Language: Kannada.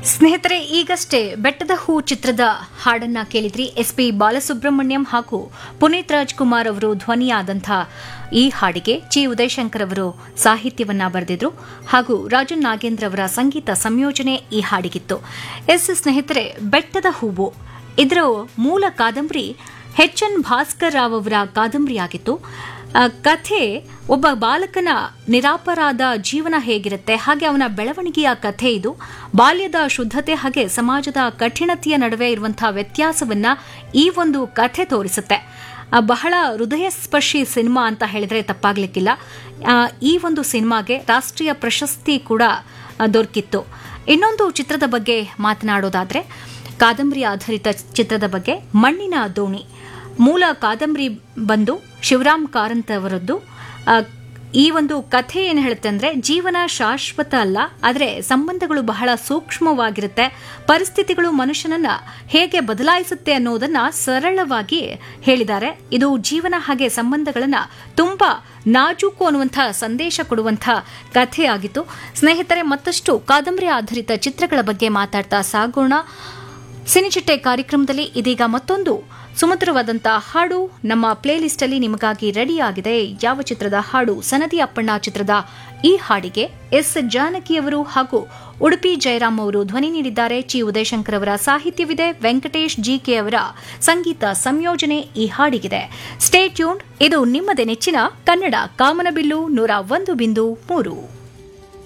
ಸ್ನೇಹಿತರೆ ಈಗಷ್ಟೇ ಬೆಟ್ಟದ ಹೂ ಚಿತ್ರದ ಹಾಡನ್ನ ಕೇಳಿದ್ರಿ ಎಸ್ ಪಿ ಬಾಲಸುಬ್ರಹ್ಮಣ್ಯಂ ಹಾಗೂ ಪುನೀತ್ ರಾಜ್ಕುಮಾರ್ ಅವರು ಧ್ವನಿಯಾದಂಥ ಈ ಹಾಡಿಗೆ ಚಿ ಉದಯಶಂಕರ್ ಅವರು ಸಾಹಿತ್ಯವನ್ನ ಬರೆದಿದ್ರು ಹಾಗೂ ರಾಜನ್ ನಾಗೇಂದ್ರ ಅವರ ಸಂಗೀತ ಸಂಯೋಜನೆ ಈ ಹಾಡಿಗಿತ್ತು ಎಸ್ ಸ್ನೇಹಿತರೆ ಬೆಟ್ಟದ ಹೂವು ಇದರ ಮೂಲ ಕಾದಂಬರಿ ಎಚ್ ಎನ್ ಭಾಸ್ಕರ್ ರಾವ್ ಅವರ ಕಾದಂಬರಿಯಾಗಿತ್ತು ಆ, ಕಥೆ ಒಬ್ಬ ಬಾಲಕನ ನಿರಾಪರಾಧ ಜೀವನ ಹೇಗಿರುತ್ತೆ ಹಾಗೆ ಅವನ ಬೆಳವಣಿಗೆಯ ಕಥೆ ಇದು ಬಾಲ್ಯದ ಶುದ್ಧತೆ ಹಾಗೆ ಸಮಾಜದ ಕಠಿಣತೆಯ ನಡುವೆ ಇರುವಂತಹ ವ್ಯತ್ಯಾಸವನ್ನ ಈ ಒಂದು ಕಥೆ ತೋರಿಸುತ್ತೆ ಆ, ಬಹಳ ಹೃದಯ ಸ್ಪರ್ಶಿ ಸಿನಿಮಾ ಅಂತ ಹೇಳಿದ್ರೆ ತಪ್ಪಾಗ್ಲಿಕ್ಕಿಲ್ಲ ಆ, ಈ ಒಂದು ಸಿನಿಮಾಗೆ ರಾಷ್ಟ್ರೀಯ ಪ್ರಶಸ್ತಿ ಕೂಡ ಆ, ದೊರಕಿತ್ತು ಇನ್ನೊಂದು ಚಿತ್ರದ ಬಗ್ಗೆ ಮಾತನಾಡೋದಾದ್ರೆ ಕಾದಂಬರಿ ಆಧಾರಿತ ಚಿತ್ರದ ಬಗ್ಗೆ ಮಣ್ಣಿನ ದೋಣಿ ಮೂಲ ಕಾದಂಬರಿ ಬಂದು ಶಿವರಾಮ್ ಕಾರಂತ್ ಅವರದ್ದು ಆ, ಈ ಒಂದು ಕಥೆ ಏನು ಹೇಳುತ್ತೆ ಅಂದ್ರೆ ಜೀವನ ಶಾಶ್ವತ ಅಲ್ಲ ಆದರೆ ಸಂಬಂಧಗಳು ಬಹಳ ಸೂಕ್ಷ್ಮವಾಗಿರುತ್ತೆ ಪರಿಸ್ಥಿತಿಗಳು ಮನುಷ್ಯನನ್ನ ಹೇಗೆ ಬದಲಾಯಿಸುತ್ತೆ ಅನ್ನೋದನ್ನ ಸರಳವಾಗಿ ಹೇಳಿದ್ದಾರೆ ಇದು ಜೀವನ ಹಾಗೆ ಸಂಬಂಧಗಳನ್ನ ತುಂಬಾ ನಾಜೂಕು ಅನ್ನುವಂಥ ಸಂದೇಶ ಕೊಡುವಂಥ ಕಥೆಯಾಗಿತ್ತು ಸ್ನೇಹಿತರೆ ಮತ್ತಷ್ಟು ಕಾದಂಬರಿ ಆಧಾರಿತ ಚಿತ್ರಗಳ ಬಗ್ಗೆ ಮಾತಾಡ್ತಾ ಸಾಗೋಣ ಸಿನಿಚಿಟ್ಟೆ ಕಾರ್ಯಕ್ರಮದಲ್ಲಿ ಇದೀಗ ಮತ್ತೊಂದು ಸುಮಧುರವಾದಂತಹ ಹಾಡು ನಮ್ಮ ಪ್ಲೇಲಿಸ್ಟ್ ಅಲ್ಲಿ ನಿಮಗಾಗಿ ರೆಡಿ ಆಗಿದೆ ಯಾವ ಚಿತ್ರದ ಹಾಡು ಸನದಿ ಅಪ್ಪಣ್ಣ ಚಿತ್ರದ ಈ ಹಾಡಿಗೆ ಎಸ್ ಜಾನಕಿಯವರು ಹಾಗೂ ಉಡುಪಿ ಜಯರಾಮ್ ಅವರು ಧ್ವನಿ ನೀಡಿದ್ದಾರೆ ಚಿ ಉದಯಶಂಕರ್ ಅವರ ಸಾಹಿತ್ಯವಿದೆ ವೆಂಕಟೇಶ್ ಜಿಕೆ ಅವರ ಸಂಗೀತ ಸಂಯೋಜನೆ ಈ ಹಾಡಿಗಿದೆ ಸ್ಟೇ ಟ್ಯೂನ್ ಇದು ನಿಮ್ಮದೇ ನೆಚ್ಚಿನ ಕನ್ನಡ ಕಾಮನಬಿಲ್ಲು ನೂರ ಒಂದು ಬಿಂದು ಮೂರು